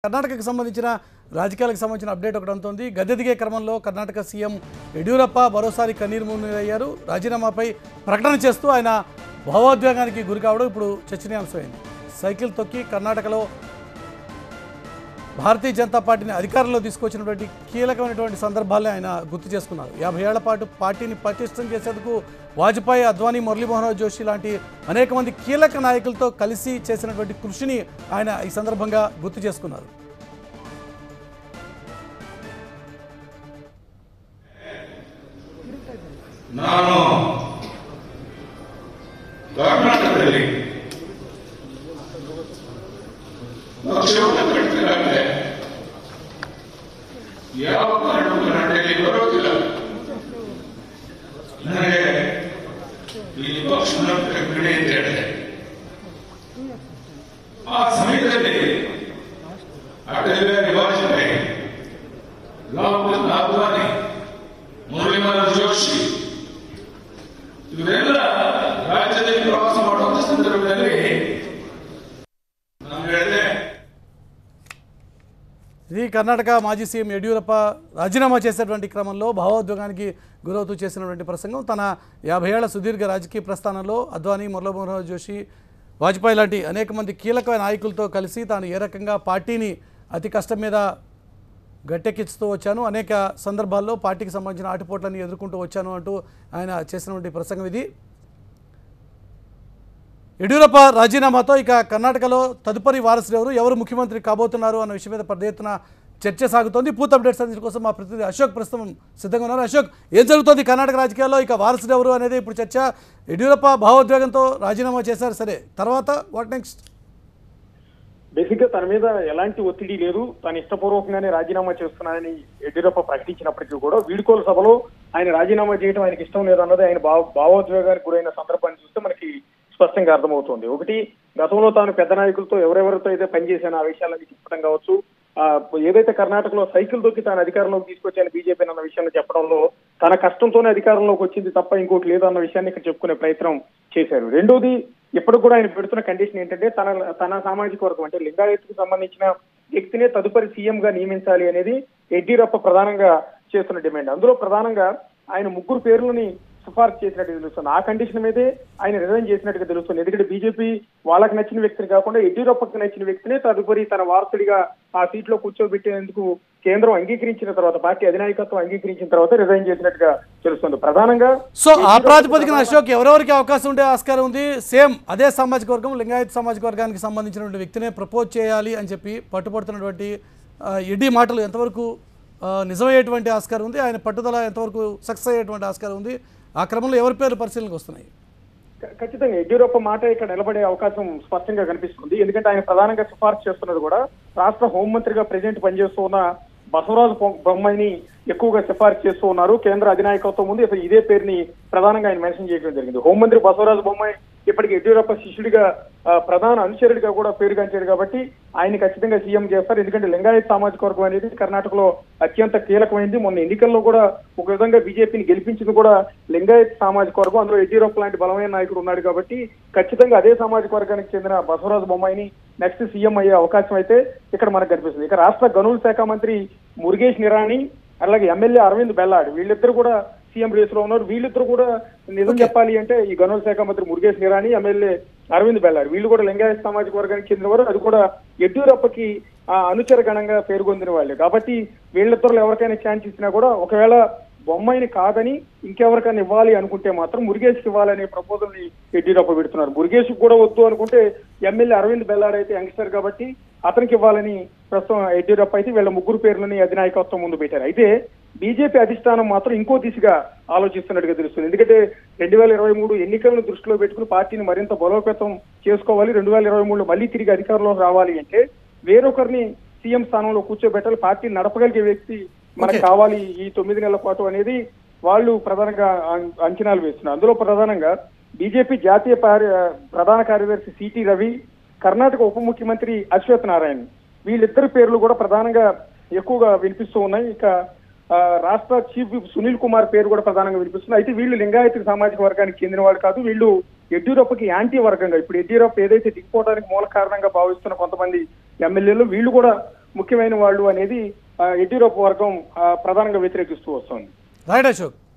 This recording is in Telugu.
కర్ణాటకకు సంబంధించిన రాజకీయాలకు సంబంధించిన అప్డేట్ ఒకటి అందుతోంది గద్దె దిగే క్రమంలో కర్ణాటక సీఎం యడ్యూరప్ప మరోసారి కన్నీరు మున్నీరయ్యారు రాజీనామాపై ప్రకటన చేస్తూ ఆయన భావోద్వేగానికి గురి కావడం ఇప్పుడు చర్చనీయాంశమైంది సైకిల్ తొక్కి కర్ణాటకలో భారతీయ జనతా పార్టీని అధికారంలో తీసుకొచ్చినటువంటి కీలకమైనటువంటి సందర్భాలే ఆయన గుర్తు చేసుకున్నారు యాభై ఏళ్ల పాటు పార్టీని పటిష్టం చేసేందుకు వాజ్పేయి అద్వానీ మురళీమోహన్ జోషి లాంటి అనేక మంది కీలక నాయకులతో కలిసి చేసినటువంటి కృషిని ఆయన ఈ సందర్భంగా గుర్తు చేసుకున్నారు ನಾನು ಕರ್ನಾಟಕದಲ್ಲಿ ಪಕ್ಷವನ್ನು ಕಟ್ಟಿದ್ರೆ ಯಾವ ಕಾರಣಕ್ಕೂ ನಾಟಲ್ಲಿ ಬರೋದಿಲ್ಲ ನನಗೆ ಈ ಪಕ್ಷದ ಬಿಡಿ ಅಂತ ಹೇಳಿದೆ ಆ ಸಮಯದಲ್ಲಿ ಅಟಲ್ ಬಿಹಾರಿ ವಾಜಪೇಯಿ ಲಾಲ್ ಅದ್ವಾನಿ ಮುರಳೀಮನೋಹರ್ ಜೋಶಿ ಇವರೆಲ್ಲ ರಾಜ್ಯದಲ್ಲಿ ಪ್ರವಾಸ ಮಾಡುವಂತ ಸಂದರ್ಭದಲ್ಲಿ ನಾನು ಹೇಳಿದೆ ఇది కర్ణాటక మాజీ సీఎం యడ్యూరప్ప రాజీనామా చేసేటువంటి క్రమంలో భావోద్వేగానికి గురవుతూ చేసినటువంటి ప్రసంగం తన యాభై ఏళ్ల సుదీర్ఘ రాజకీయ ప్రస్థానంలో అద్వానీ మురళీమోహన్ జోషి వాజ్పేయి లాంటి అనేక మంది కీలకమైన నాయకులతో కలిసి తాను ఏ రకంగా పార్టీని అతి కష్టం మీద గట్టెక్కిస్తూ వచ్చాను అనేక సందర్భాల్లో పార్టీకి సంబంధించిన ఆటుపోట్లను ఎదుర్కొంటూ వచ్చాను అంటూ ఆయన చేసినటువంటి ప్రసంగం ఇది యడ్యూరప్ప రాజీనామాతో ఇక కర్ణాటకలో తదుపరి వారసులు ఎవరు ఎవరు ముఖ్యమంత్రి కాబోతున్నారు అన్న విషయం మీద పెద్ద ఎత్తున చర్చ సాగుతోంది పూర్తి అప్డేట్స్ అందించడం కోసం మా ప్రతినిధి అశోక్ ప్రస్తుతం సిద్ధంగా ఉన్నారు అశోక్ ఏం జరుగుతోంది కర్ణాటక రాజకీయాల్లో ఇక వారసులు ఎవరు అనేది ఇప్పుడు చర్చ యడ్యూరప్ప భావోద్వేగంతో రాజీనామా చేశారు సరే తర్వాత వాట్ నెక్స్ట్ బేసిక్ గా తన మీద ఎలాంటి ఒత్తిడి లేదు తను ఇష్టపూర్వకంగానే రాజీనామా చేస్తున్నానని యడ్యూరప్ప ప్రకటించినప్పటికీ కూడా వీడుకోలు సభలో ఆయన రాజీనామా చేయడం ఆయనకి ఇష్టం లేదు అన్నది ఆయన భావ భావోద్వేగానికి గురైన సందర్భాన్ని చూస్తే మనకి స్పష్టంగా అర్థమవుతోంది ఒకటి గతంలో తాను పెద్ద నాయకులతో ఎవరెవరితో అయితే పనిచేశానో ఆ విషయాలన్నీ చెప్పడం కావచ్చు ఆ ఏదైతే కర్ణాటకలో సైకిల్ దొక్కి తాను అధికారంలోకి తీసుకొచ్చాను బీజేపీ అన్న విషయాన్ని చెప్పడంలో తన కష్టంతోనే అధికారంలోకి వచ్చింది తప్ప ఇంకోటి లేదు అన్న విషయాన్ని ఇక్కడ చెప్పుకునే ప్రయత్నం చేశారు రెండోది ఇప్పుడు కూడా ఆయన పెడుతున్న కండిషన్ ఏంటంటే తన తన సామాజిక వర్గం అంటే లింగాయత్కు సంబంధించిన వ్యక్తినే తదుపరి సీఎం గా నియమించాలి అనేది యడ్యూరప్ప ప్రధానంగా చేస్తున్న డిమాండ్ అందులో ప్రధానంగా ఆయన ముగ్గురు పేర్లని సిఫార్సు చేసినట్టు తెలుస్తుంది ఆ కండిషన్ మీదే ఆయన రిజైన్ చేసినట్టుగా తెలుస్తుంది ఎందుకంటే బీజేపీ వాళ్ళకి నచ్చిన వ్యక్తిని కాకుండా యడ్యూరప్పకి నచ్చిన వ్యక్తినే తదుపరి తన వారసుడిగా ఆ సీట్ లో కూర్చోబెట్టేందుకు కేంద్రం అంగీకరించిన తర్వాత పార్టీ అధినాయకత్వం అంగీకరించిన తర్వాత రిజైన్ చేసినట్టుగా తెలుస్తుంది ప్రధానంగా సో ఆ ప్రాతిపదికన అశోక్ ఎవరెవరికి అవకాశం ఉండే ఆస్కారం ఉంది సేమ్ అదే సామాజిక వర్గం లింగాయత్ సామాజిక వర్గానికి సంబంధించినటువంటి వ్యక్తినే ప్రపోజ్ చేయాలి అని చెప్పి పట్టుబడుతున్నటువంటి ఆ, ఎడ్డి మాటలు ఎంతవరకు ఆ, నిజమయ్యేటువంటి ఆస్కారం ఉంది ఆయన పట్టుదల ఎంతవరకు సక్సెస్ అయ్యేటువంటి ఆస్కారం ఉంది ఆ క్రమంలో ఎవరి పేర్లు పరిశీలనకు వస్తున్నాయి ఖ- ఖచ్చితంగా యడ్యూరప్ప మాట ఇక్కడ నిలబడే అవకాశం స్పష్టంగా కనిపిస్తుంది ఎందుకంటే ఆయన ప్రధానంగా సిఫార్సు చేస్తున్నది కూడా రాష్ట్ర హోంమంత్రిగా ప్రెజెంట్ పనిచేస్తూ ఉన్న బసవరాజు బొ- బొమ్మాయిని ఎక్కువగా సిఫార్సు చేస్తూ ఉన్నారు కేంద్ర అధినాయకత్వం ముందు అసలు ఇదే పేరుని ప్రధానంగా ఆయన మెన్షన్ చేయడం జరిగింది హోంమంత్రి బసవరాజు బొమ్మాయి ఇప్పటికి యడ్యూరప్ప శిష్యుడిగా ఆ, ప్రధాన అనుచరుడిగా కూడా పేరుగాంచాడు కాబట్టి ఆయన ఖచ్చితంగా సీఎం చేస్తారు ఎందుకంటే లింగాయత్ సామాజిక వర్గం అనేది కర్ణాటకలో అత్యంత కీలకమైంది మొన్న ఎన్నికల్లో కూడా ఒక విధంగా బీజేపీని గెలిపించింది కూడా లింగాయత్ సామాజిక వర్గం అందులో యడ్యూరప్ప లాంటి బలమైన నాయకుడు ఉన్నాడు కాబట్టి ఖచ్చితంగా అదే సామాజిక వర్గానికి చెందిన బసవరాజు బొమ్మాయిని నెక్స్ట్ సీఎం అయ్యే అవకాశం అయితే ఇక్కడ మనకు కనిపిస్తుంది ఇక రాష్ట్ర గనుల శాఖ మంత్రి మురుగేష్ నిరాణి అలాగే ఎమ్మెల్యే అరవింద్ బెల్లాడ్ వీళ్ళిద్దరు కూడా సీఎం రేస్ లో ఉన్నారు వీళ్ళిద్దరు కూడా నిజం చెప్పాలి అంటే ఈ గనుల శాఖ మంత్రి మురుగేష్ నిరాణి ఎమ్మెల్యే అరవింద్ బెల్లాడ్ వీళ్ళు కూడా లింగాయత్ సామాజిక వర్గానికి చెందినవారు అది కూడా యడ్యూరప్పకి ఆ, అనుచర గణంగా పేరుగొందిన వాళ్ళే కాబట్టి వీళ్ళిద్దరు ఎవరికైనా ఛాన్స్ ఇచ్చినా కూడా ఒకవేళ బొమ్మాయిని కాదని ఇంకెవరికైనా ఇవ్వాలి అనుకుంటే మాత్రం మురుగేష్కి ఇవ్వాలనే ప్రపోజల్ ని యడ్యూరప్ప పెడుతున్నారు మురుగేష్ కూడా వద్దు అనుకుంటే ఎమ్మెల్యే అరవింద్ బెల్లాడ్ అయితే యంగ్స్టర్ కాబట్టి అతనికి ఇవ్వాలని ప్రస్తుతం యడ్యూరప్ప అయితే వీళ్ళ ముగ్గురు పేర్లని అధినాయకత్వం ముందు పెట్టారు అయితే బీజేపీ అధిష్టానం మాత్రం ఇంకో దిశగా ఆలోచిస్తున్నట్టుగా తెలుస్తుంది ఎందుకంటే రెండు వేల ఇరవై మూడు ఎన్నికలను దృష్టిలో పెట్టుకుని పార్టీని మరింత బలోపేతం చేసుకోవాలి రెండు వేల ఇరవై మూడులో మళ్ళీ తిరిగి అధికారంలోకి రావాలి అంటే వేరొకరిని సీఎం స్థానంలో కూర్చోబెట్టాలి పార్టీని నడపగలిగే వ్యక్తి మనకు Okay. కావాలి ఈ తొమ్మిది నెలల పాటు అనేది వాళ్ళు ప్రధానంగా అం- అంచనాలు వేస్తున్నారు అందులో ప్రధానంగా బీజేపీ జాతీయ పారి- ప్రధాన కార్యదర్శి సిటి రవి కర్ణాటక ఉప ముఖ్యమంత్రి అశ్వత్ నారాయణ్ వీళ్ళిద్దరి పేర్లు కూడా ప్రధానంగా ఎక్కువగా వినిపిస్తూ ఉన్నాయి ఇక ఆ, రాష్ట్ర చీఫ్ విప్ సునీల్ కుమార్ పేరు కూడా ప్రధానంగా వినిపిస్తుంది అయితే వీళ్ళు లింగాయత్ సామాజిక వర్గానికి చెందిన వాళ్ళు కాదు వీళ్ళు యడ్యూరప్పకి యాంటీ వర్గంగా ఇప్పుడు యడ్యూరప్ప ఏదైతే దిగిపోవడానికి మూల కారణంగా భావిస్తున్న కొంతమంది ఎమ్మెల్యేలు వీళ్ళు కూడా ముఖ్యమైన వాళ్ళు అనేది ఆ, యడ్యూరప్ప వర్గం ఆ, ప్రధానంగా వ్యతిరేకిస్తూ వస్తోంది రైట్ అశోక్